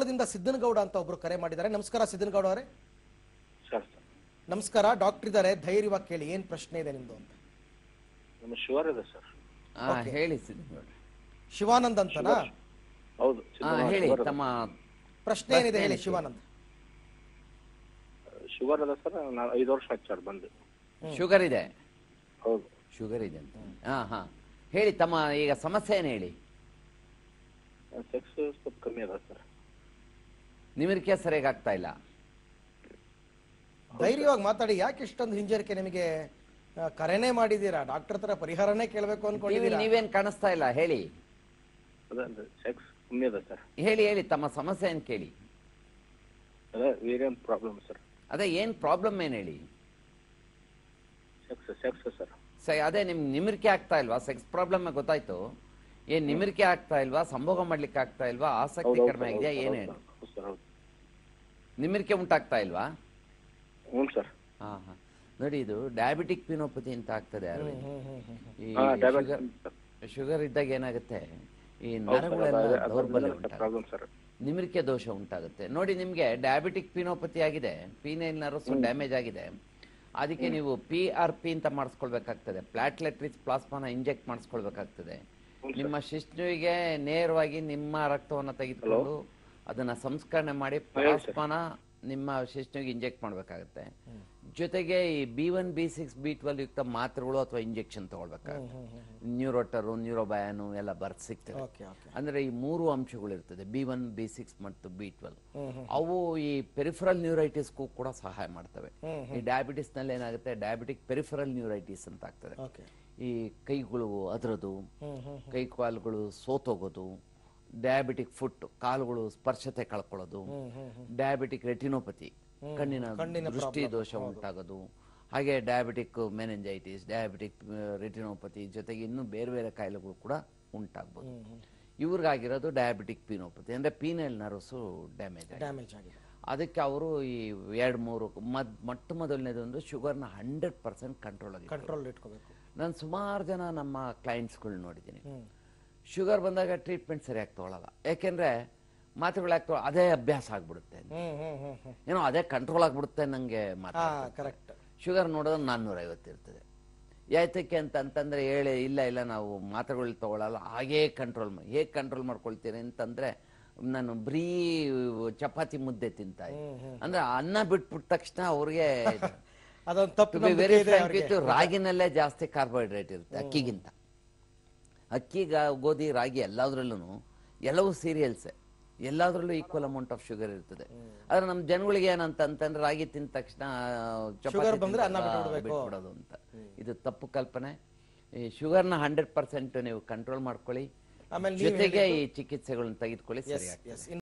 ಕೊಪ್ಪಳದಿಂದ ಸಿದ್ದನಗೌಡ ಅಂತ ಒಬ್ರು ಕರೆ ಮಾಡಿದ್ದಾರೆ ನಮಸ್ಕಾರ ಸಿದ್ದನಗೌಡ ಅವರೇ ಸರ್ ಸರ್ ನಮಸ್ಕಾರ ಡಾಕ್ಟರ್ ಇದ್ದಾರೆ ಧೈರ್ಯವಾಗಿ ಕೇಳಿ ಏನ್ ಪ್ರಶ್ನೆ ಇದೆ ನಿಮ್ದು ಅಂತ ನಮ್ಮ ಶುಗರ್ ಇದೆ ಸರ್ ಆ, ಹೇಳಿ ಸಿದ್ದನಗೌಡ್ರೆ ಶಿವಾನಂದ್ ಅಂತನಾ ಹೌದು ಆ, ಚಿಕ್ಕಮ್ಮ ಹೇಳಿ ಶುಗರ್ ತಮ್ಮ ಪ್ರಶ್ನೆ ಏನಿದೆ ಹೇಳಿ ಶಿವಾನಂದ್ ಶುಗರ್ ಇದೆ ಸರ್ ನಾನು ಐದು ವರ್ಷ ಆಯ್ತು ಸರ್ ಬಂದು ಶುಗರ್ ಇದೆ ಹೌದು ಶುಗರ್ ಇದೆ ಅಂತ ಹಾ ಹಾ ಹೇಳಿ ತಮ್ಮ ಈಗ ಸಮಸ್ಯೆ ಏನು ಹೇಳಿ ಸೆಕ್ಸ್ ಸ್ವಲ್ಪ ಕಮ್ಮಿ ಅದ ಸರ್ ನಿಮಿರಿಕೆ ಸರಿಯಾಗಿ ಆಗ್ತಾ ಇಲ್ಲ ಧೈರ್ಯವಾಗಿ ಮಾತಾಡಿ ಯಾಕೆ ಇಷ್ಟೊಂದು ಹಿಂಜರಿಕೆ ನಿಮಗೆ ಆ, ಕರೆನೇ ಮಾಡಿದ್ದೀರಾ ಡಾಕ್ಟರ್ ಹತ್ರ ಪರಿಹಾರನೇ ಕೇಳಬೇಕು ನೀವು ಅನ್ಕೊಂಡಿದ್ದೀರಾ ನೀವೇನ್ ಕಾಣಿಸ್ತಾ ಇಲ್ಲ ಹೇಳಿ ಅದೇ ಸೆಕ್ಸ್ ಕಮ್ಮಿ ಅದ ಸರ್ ಹೇಳಿ ಹೇಳಿ ತಮ್ಮ ಸಮಸ್ಯೆ ಏನು ಕೇಳಿ ಅದೇ ವೇರಿಯನ್ ಪ್ರಾಬ್ಲಮ್ ಸರ್ ಅದೇ ಏನ್ ಪ್ರಾಬ್ಲಮ್ ಏನು ಹೇಳಿ ಸೆಕ್ಸ್ ಸೆಕ್ಸ್ ಸರ್ ಸ ಅದೇ ನಿಮ್ ನಿಮಿರಿಕೆ ಆಗ್ತಾ ಇಲ್ವಾ ಸೆಕ್ಸ್ ಪ್ರಾಬ್ಲಮ್ ಗೊತ್ತಾಯ್ತು ಏನ್ ನಿಮಿರಿಕೆ ಆಗ್ತಾ ಇಲ್ವಾ ಸಂಭೋಗ ಮಾಡ್ಲಿಕ್ಕೆ ಆಗ್ತಾ ಇಲ್ವಾ ಆಸಕ್ತಿ ಹೌದು ಕಡಿಮೆ ಆಗಿದೆಯಾ ಏನು ಹೇಳಿ ಹೌದು ಸರ್ ಹೌದು ನಿಮಿರಿಕೆ ಉಂಟಾಗ್ತಾ ಇಲ್ವಾ ಹ್ಞೂ ಸರ್ ಹಾ ಹಾ ನೋಡಿ ಇದು ಡಯಾಬಿಟಿಕ್ ಪಿನೋಪತಿ ಅಂತ ಆಗ್ತದೆ ಅರವಿಂದ್. ಈ ಹಾಂ ಶುಗರ್ ಡಯಾಬಿಟಿಸ್ ಶುಗರ್ ಇದ್ದಾಗ ಏನಾಗುತ್ತೆ ಈ ಹೌದು ಸರ್ ನರಗಳೆಲ್ಲ ದೌರ್ಬಲ್ಯ ಅದ್ರ ಉಂಟಾಗುತ್ತೆ ಪ್ರಾಬ್ಲಮ್ ಸರ್ ನಿಮಿರಿಕೆ ದೋಷ ಉಂಟಾಗುತ್ತೆ ನೋಡಿ ನಿಮ್ಗೆ ಡಯಾಬಿಟಿಕ್ ಪಿನೋಪತಿ ಆಗಿದೆ ಪೀನೈಲ್ ನರ್ವ್ಸ್ ಡ್ಯಾಮೇಜ್ ಆಗಿದೆ ಅದಕ್ಕೆ ನೀವು ಪಿ ಆರ್ ಪಿ ಅಂತ ಮಾಡಿಸ್ಕೊಳ್ಬೇಕಾಗ್ತದೆ ಪ್ಲಾಟ್ಲೆಟ್ ರಿಚ್ ಪ್ಲಾಸ್ಮಾನ ಇಂಜೆಕ್ಟ್ ಮಾಡಿಸ್ಕೊಳ್ಬೇಕಾಗ್ತದೆ ನಿಮ್ಮ ಶಿಶ್ನುವಿಗೆ ನೇರವಾಗಿ ನಿಮ್ಮ ರಕ್ತವನ್ನ ತೆಗೆದುಕೊಂಡು ಅದನ್ನ ಸಂಸ್ಕರಣೆ ಮಾಡಿ ಪ್ಲಾಸ್ಮಾನ ನಿಮ್ಮ ಶಿಶ್ನುವಿಗೆ ಇಂಜೆಕ್ಟ್ ಮಾಡಬೇಕಾಗುತ್ತೆ ಜೊತೆಗೆ ಈ B one B six B twelve ಯುಕ್ತ ಮಾತ್ರೆಗಳು ಅಥವಾ ಇಂಜೆಕ್ಷನ್ ತಗೊಳ್ಬೇಕಾಗುತ್ತೆ ನ್ಯೂರೋಟರು ನ್ಯೂರೋಬಯಾನು ಎಲ್ಲ ಬರ್ತ್ ಸಿಗ್ತದೆ ಓಕೆ ಓಕೆ ಅಂದ್ರೆ ಈ ಮೂರು ಅಂಶಗಳು ಇರ್ತದೆ ಬಿ ಒನ್ ಬಿ ಸಿಕ್ಸ್ ಮತ್ತು ಬಿ ಟ್ವೆಲ್ ಅವು ಈ ಪೆರಿಫರಲ್ ನ್ಯೂರೈಟಿಸ್ಗೂ ಕೂಡ ಸಹಾಯ ಮಾಡ್ತವೆ ಈ ಡಯಾಬಿಟಿಸ್ ನಲ್ಲಿ ಏನಾಗುತ್ತೆ ಡಯಾಬಿಟಿಕ್ ಪೆರಿಫರಲ್ ನ್ಯೂರೈಟಿಸ್ ಅಂತ ಆಗ್ತದೆ ಓಕೆ ಈ ಕೈಗಳು ಅದರದು ಕೈ ಕಾಲುಗಳು ಸೋತೋಗೋದು ಡಯಾಬಿಟಿಕ್ ಫುಟ್ ಕಾಲುಗಳು ಸ್ಪರ್ಶತೆ ಕಳ್ಕೊಳ್ಳೋದು ಡಯಾಬಿಟಿಕ್ ರೆಟಿನೋಪತಿ ಕಣ್ಣಿನ ದೃಷ್ಟಿ ದೋಷ ಉಂಟಾಗೋದು ಹಾಗೆ ಡಯಾಬಿಟಿಕ್ ಮೆನೆಂಜೈಟಿಸ್ ಡಯಾಬಿಟಿಕ್ ರೆಟಿನೋಪತಿ ಜೊತೆಗೆ ಇನ್ನೂ ಬೇರೆ ಬೇರೆ ಕಾಯಿಲೆಗಳು ಕೂಡ ಉಂಟಾಗ್ಬೋದು ಇವ್ರಿಗಾಗಿರೋದು ಡಯಾಬಿಟಿಕ್ ಪೀನೋಪತಿ ಅಂದ್ರೆ ಪೀನಲ್ ನರ್ವ್ಸು ಡ್ಯಾಮೇಜ್ ಆಗಿದೆ ಡ್ಯಾಮೇಜ್ ಆಗಿದೆ ಅದಕ್ಕೆ ಅವರು ಈ ಎರಡು ಮೂರು ಮದ್ ಮೊಟ್ಟ ಮೊದಲನೇದೊಂದು ಶುಗರ್ನ ಹಂಡ್ರೆಡ್ ಪರ್ಸೆಂಟ್ ಕಂಟ್ರೋಲ್ ಆಗಿದೆ ಕಂಟ್ರೋಲ್ ಇಟ್ಕೋಬೇಕು ನಾನು ಸುಮಾರು ಜನ ನಮ್ಮ ಕ್ಲೈಂಟ್ಸ್ಗಳು ನೋಡಿದ್ದೀನಿ ಶುಗರ್ ಬಂದಾಗ ಟ್ರೀಟ್ಮೆಂಟ್ ಸರಿಯಾಗಿ ತೊಗೊಳಲ್ಲ ಯಾಕೆಂದ್ರೆ ಮಾತ್ರೆಗಳು ಯಾಕೆ ತಗೊಳ- ಅದೇ ಅಭ್ಯಾಸ ಆಗ್ಬಿಡುತ್ತೆ ಹ್ಮ್ ಹ್ಮ್ ಹ್ಮ್ ಹ್ಮ್ ಏನೋ ಅದೇ ಕಂಟ್ರೋಲ್ ಆಗ್ಬಿಡುತ್ತೆ ನಂಗೆ ಹಾ ಮಾತ್ರ ಕರೆಕ್ಟ್ ಶುಗರ್ ನೋಡೋದು ನಾನ್ನೂರ ಐವತ್ತು ಇರ್ತದೆ ಯಾತಕ್ಕೆ ಅಂತ ಅಂತಂದ್ರೆ ಹೇಳಿ ಇಲ್ಲ ಇಲ್ಲ ನಾವು ಮಾತ್ರೆಗಳು ತಗೊಳಲ್ಲ ಹಾಗೇ ಕಂಟ್ರೋಲ್ ಮಾಡಿ ಹೇಗೆ ಕಂಟ್ರೋಲ್ ಮಾಡ್ಕೊಳ್ತೀರಿ ಅಂತಂದ್ರೆ ನಾನು ಬರೀ ಚಪಾತಿ ಮುದ್ದೆ ತಿಂತಾ ಇದ್ದೆ ಅಂದ್ರೆ ಅನ್ನ ಬಿಟ್ಬಿಟ್ಟ ತಕ್ಷಣ ಅವ್ರಿಗೆ ಅದೊಂದು ತಪ್ಪು ಟು ಬಿ ನಂಬಿಕೆ ವೆರಿ ಇದೆ ಫ್ರಾಂಕ್ ಅವ್ರಿಗೆ. ವಿತ್ ರಾಗಿನಲ್ಲೇ ಜಾಸ್ತಿ ಕಾರ್ಬೋಹೈಡ್ರೇಟ್ ಇರುತ್ತೆ ಅಕ್ಕಿಗಿಂತ ಅಕ್ಕಿ ಗಾ- ಗೋಧಿ ರಾಗಿ ಎಲ್ಲಾದ್ರಲ್ಲೂ ಎಲ್ಲವೂ ಸೀರಿಯಲ್ಸ್ ಎಲ್ಲಾದ್ರಲ್ಲೂ ಈಕ್ವಲ್ ಅಮೌಂಟ್ ಆಫ್ ಶುಗರ್ ಇರ್ತದೆ ಆದ್ರೆ ನಮ್ಮ ಜನಗಳಿಗೆ ಏನಂತ ಅಂತಂದ್ರೆ ರಾಗಿ ತಿಂದ ತಕ್ಷಣ ಚಪಾತಿ Sugar ಬಂದ್ರೆ ಅನ್ನ ತಿಂದಾಗ ಬಿಟ್ಬಿಡ್ಬೇಕು. ಬಿಟ್ಬಿಡೋದು ಅಂತ ಇದು ತಪ್ಪು ಕಲ್ಪನೆ ಈ ಶುಗರ್ನ ಹಂಡ್ರೆಡ್ ಪರ್ಸೆಂಟ್ ನೀವು ಕಂಟ್ರೋಲ್ ಮಾಡ್ಕೊಳ್ಳಿ ಆಮೇಲೆ ನೀವ್ ಜೊತೆಗೆ ಈ ಚಿಕಿತ್ಸೆಗಳನ್ನ ತೆಗೆದುಕೊಳ್ಳಿ ಸರಿಯಾಗಿ ಎಸ್